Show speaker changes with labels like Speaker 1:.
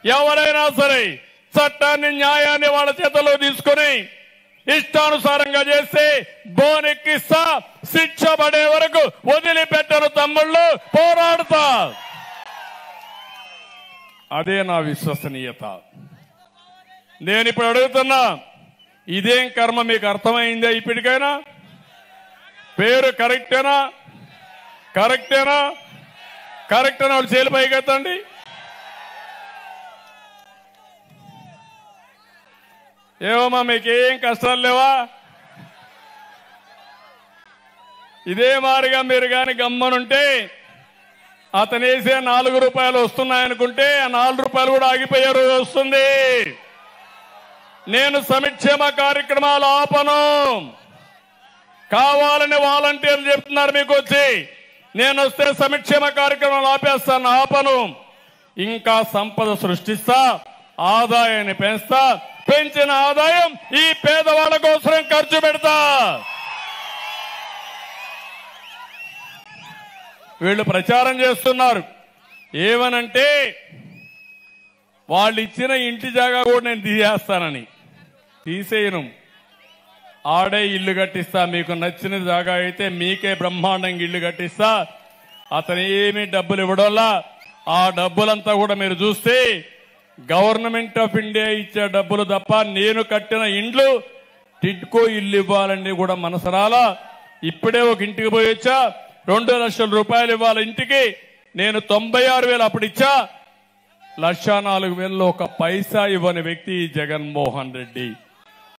Speaker 1: ఎవరైనా సరే చట్టాన్ని న్యాయాన్ని వాళ్ళ చేతిలో తీసుకొని ఇష్టానుసారంగా చేస్తే బోనెక్కిస్తా శిక్ష పడే వరకు వదిలిపెట్టరు తమ్ముళ్ళు పోరాడుతా అదే నా విశ్వసనీయత నేను ఇప్పుడు అడుగుతున్నా ఇదేం కర్మ మీకు అర్థమైందా ఇప్పటికైనా పేరు కరెక్టేనా కరెక్టేనా కరెక్ట్ అని వాళ్ళు చేలు పైకెత్తండి ఏమమ్మా మీకేం కష్టాలు లేవా ఇదే మారిగా మీరు కాని గమ్మనుంటే అతను వేసే నాలుగు రూపాయలు వస్తున్నాయనుకుంటే ఆ నాలుగు రూపాయలు కూడా ఆగిపోయే రోజు వస్తుంది నేను సంక్షేమ కార్యక్రమాలు ఆపను కావాలని వాలంటీర్లు చెప్తున్నారు మీకు వచ్చి నేను వస్తే సంక్షేమ కార్యక్రమాలు ఆపేస్తాను ఆపను ఇంకా సంపద సృష్టిస్తా ఆదాయాన్ని పెంచుతా పెంచిన ఆదాయం ఈ పేదవాళ్ళ కోసం ఖర్చు పెడతా వీళ్ళు ప్రచారం చేస్తున్నారు ఏమనంటే వాళ్ళు ఇచ్చిన ఇంటి జాగా కూడా నేను తీసేస్తానని తీసేయను ఆడే ఇల్లు కట్టిస్తా మీకు నచ్చిన జాగా అయితే మీకే బ్రహ్మాండంగా ఇల్లు కట్టిస్తా అతను ఏమీ డబ్బులు ఇవ్వడంలా ఆ డబ్బులంతా కూడా మీరు చూస్తే గవర్నమెంట్ ఆఫ్ ఇండియా ఇచ్చే డబ్బులు తప్ప నేను కట్టిన ఇండ్లు టిడ్కో ఇల్లు ఇవ్వాలని కూడా మనసరాలా ఇప్పుడే ఒక ఇంటికి పోయి వచ్చా రెండు లక్షల రూపాయలు ఇవ్వాలి ఇంటికి నేను తొంభై ఆరు వేలు అప్పుడు ఇచ్చా లక్ష నాలుగు వేలలో ఒక పైసా ఇవ్వని వ్యక్తి ఈ జగన్మోహన్ రెడ్డి